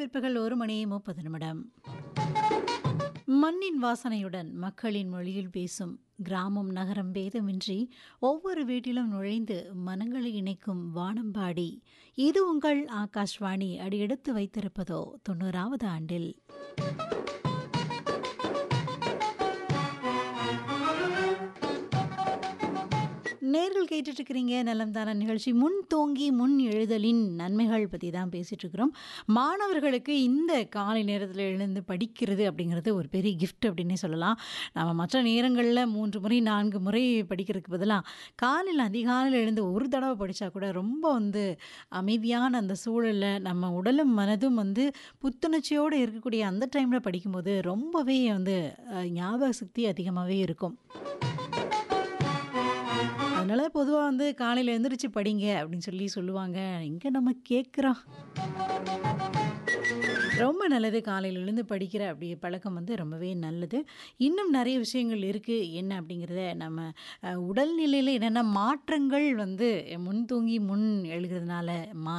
பிற்பகல் ஒரு மணி முப்பது நிமிடம் மண்ணின் வாசனையுடன் மக்களின் மொழியில் பேசும் கிராமம் நகரம் பேதமின்றி ஒவ்வொரு வீட்டிலும் நுழைந்து மனங்களை இணைக்கும் வானம்பாடி இது உங்கள் ஆகாஷ்வாணி அடியெடுத்து வைத்திருப்பதோ தொண்ணூறாவது ஆண்டில் நேர்கள் கேட்டுட்டு இருக்கிறீங்க நலம் தான நிகழ்ச்சி முன் தோங்கி முன் எழுதலின் நன்மைகள் பற்றி தான் பேசிட்டு இருக்கிறோம் மாணவர்களுக்கு இந்த காலை நேரத்தில் எழுந்து படிக்கிறது அப்படிங்கிறது ஒரு பெரிய கிஃப்ட் அப்படின்னே சொல்லலாம் நம்ம மற்ற நேரங்களில் மூன்று முறை நான்கு முறை படிக்கிறதுக்கு பதிலாக காலையில் அதிகாலையில் எழுந்து ஒரு தடவை படித்தா கூட ரொம்ப வந்து அமைதியான அந்த சூழலில் நம்ம உடலும் மனதும் வந்து புத்துணர்ச்சியோடு இருக்கக்கூடிய அந்த டைமில் படிக்கும்போது ரொம்பவே வந்து அஹ், ஞாபக சக்தி அதிகமாகவே இருக்கும் அதனால பொதுவாக வந்து காலையில் எழுந்திரிச்சு படிங்க அப்படின்னு சொல்லி சொல்லுவாங்க எங்கே நம்ம கேட்குறோம் ரொம்ப நல்லது காலையில் எழுந்து படிக்கிற அப்படி பழக்கம் வந்து ரொம்பவே நல்லது இன்னும் நிறைய விஷயங்கள் இருக்குது என்ன அப்படிங்கிறத நம்ம அஹ், உடல்நிலையில் என்னென்ன மாற்றங்கள் வந்து முன் தூங்கி முன் எழுகிறதுனால மா